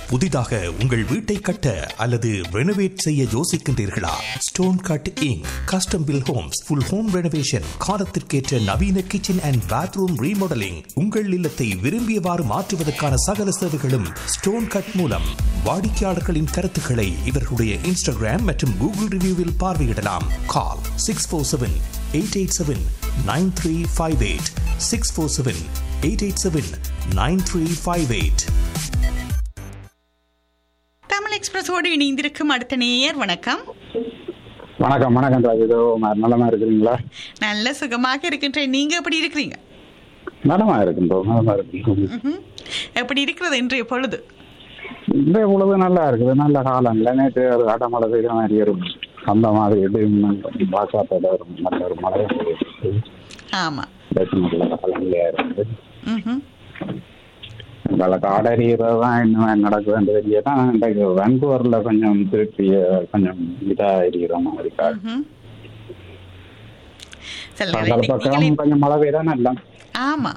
புதிதாக உங்கள் வீட்டை கட்ட அல்லது ரெனோவேட் செய்ய யோசிக்கின்றீர்களா stone cutting custom build homes full home renovation காலத்திற்கேற்ற நவீன கிச்சன் அண்ட் பாத்ரூம் ரீமாடலிங் உங்கள் இல்லத்தை விரும்பியவாறு மாற்றுவதற்கான சகல சேவைகளும் ஸ்டோன் கட் மூலம் வாடிக்கையாளர்களின் கருத்துக்களை இவர்களுடைய இன்ஸ்டாகிராம் மற்றும் கூகுள் ரிவ்யூவில் பார்வையிடலாம் call six four seven eight eight seven nine three five eight six four seven eight eight seven nine three five eight Tamil எக்ஸ்பிரஸோடு இணைந்திருக்கும் அடுத்த நேயர் வணக்கம் வணக்கம் வணக்கம் ராஜ் இதோ நலமா இருக்கிறீங்களா நல்ல சுகமாக இருக்கின்றேன் நீங்க எப்படி இருக்கிறீங்க நலமா இருக்கின்றோம் நலமா இருக்கின்றோம் ம்ஹும். எப்படி இருக்கிறது இன்றைய பொழுது இந்த பொழுது நல்லா இருக்குது நல்ல காலம் இல்லை நேற்று ஒரு அடமழை பெய்த மாதிரி இருக்கும் அந்த மாதிரி இடையும் வாசாத்தோட ஒரு நல்ல ஒரு மழை பெய்யுது. ஆமா பேச நல்ல காலநிலையா இருக்குது ம்ஹும். எங்களை காடறிகிறது தான் இன்னும் நடக்குதுன்னு தெரியல இன்றைக்கு வென்கூவர்ல கொஞ்சம் திருப்பி கொஞ்சம் இதா இருக்கிற மாதிரி காடு ம்ஹும். சொல்லுங்க, அந்த இன்னைக்கு பக்கம் நீங்களே- கொஞ்சம் மழை பெய்தா நல்லா ஆமா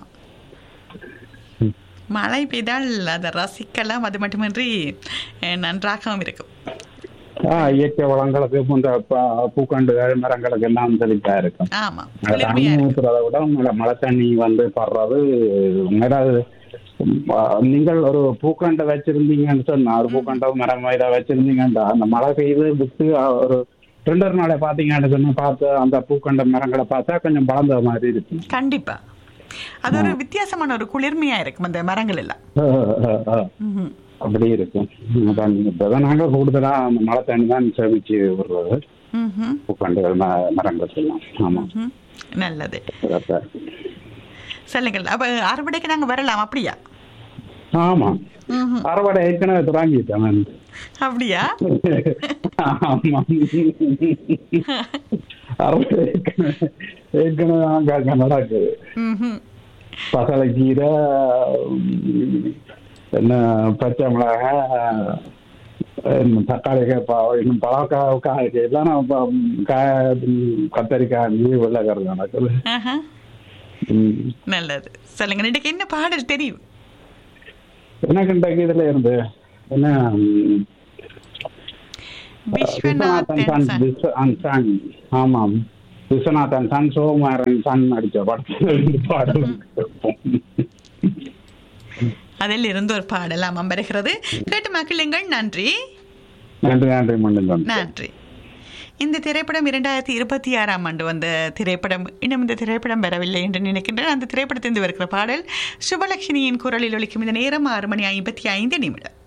மழை பெய்தால் அதை ரசிக்கலாம் அது மட்டுமின்றி அஹ், நன்றாகவும் இருக்கும் ஆ, இயற்கை வளங்களுக்கு இந்த ப- பூக்கண்டுகள் மரங்களுக்கு எல்லாம் செழிப்பா இருக்கும் ஆமா அந்த தண்ணி குளிர்மையா இருக்கும் ஊத்துறதை விட உங்களை மழை தண்ணி வந்து படுறது உண்மையில நீங்கள் ஒரு பூக்கண்டை வச்சிருந்தீங்கன்னு சொன்னா ஒரு பூக்கண்டை மரம் இதை வச்சிருந்தீங்கன்னா அந்த மழை பெய்து விட்டு ஒரு ரெண்டு ஒரு நாளை பார்த்தீங்கன்னு சொன்னா பார்த்து அந்த பூக்கண்ட மரங்களை பார்த்தா கொஞ்சம் வளர்ந்த மாதிரி இருக்கும் கண்டிப்பா அது ஒரு வித்தியாசமான ஒரு குளிர்மையா இருக்கும் அந்த மரங்கள் எல்லாம் ம்ஹும். அப்படி இருக்கும் அதான் இப்பதான் நாங்க கூடுதலா அந்த மழை தண்ணி தான் சேமிச்சு விடுறது ம்ஹும். பூக்கண்டுகள் ம- மரங்கள் எல்லாம் ஆமா ம்ஹும். நல்லது சிறப்பா. சொல்லுங்கள் அப்ப அறுவடைக்கு நாங்க வரலாம் அப்படியா ஆமா ம்ஹும். அறுவடை ஏற்கனவே தொடங்கிட்டேன் நான். அப்படியா ஆமா அறுவடை ஏற்கனவே ஏற்கனவே அங்க அங்க நடக்குது ம்ஹும். பசலைக்கீரை உம், என்ன பச்சை மிளகாய் இன்னும் தக்காளி கேப்பா இன்னும் பழக்காய் காய் எல்லாம் நான் ப- காய் கத்தரிக்காய் வெள்ளைக்கறது நடக்குது ஆஹா. உம். நல்லது சொல்லுங்க இன்னைக்கு என்ன பாடல் தெரியும் எனக்கு இன்றைக்கு இதுல இருந்து என்ன உம், Viswanathan Viswanathan son. Viswa- and son ஆமாம் விஸ்வநாதன் சன் சோகுமாரன் சன் நடிச்ச படத்துல இருந்து பாடல் அதில் இருந்து ஒரு பாடலாம் அம்பருகிறது கேட்டு மகிழுங்கள் நன்றி நன்றி நன்றி மண்ணில் நன்றி இந்த திரைப்படம் இரண்டாயிரத்தி இருபத்தி ஆறாம் ஆண்டு வந்த திரைப்படம் இன்னும் இந்த திரைப்படம் வரவில்லை என்று நினைக்கின்றேன் அந்த திரைப்படத்திலிருந்து வருகிற பாடல் சுபலட்சுமியின் குரலில் ஒலிக்கும் இந்த நேரம் ஆறு மணி ஐம்பத்தி ஐந்து நிமிடம்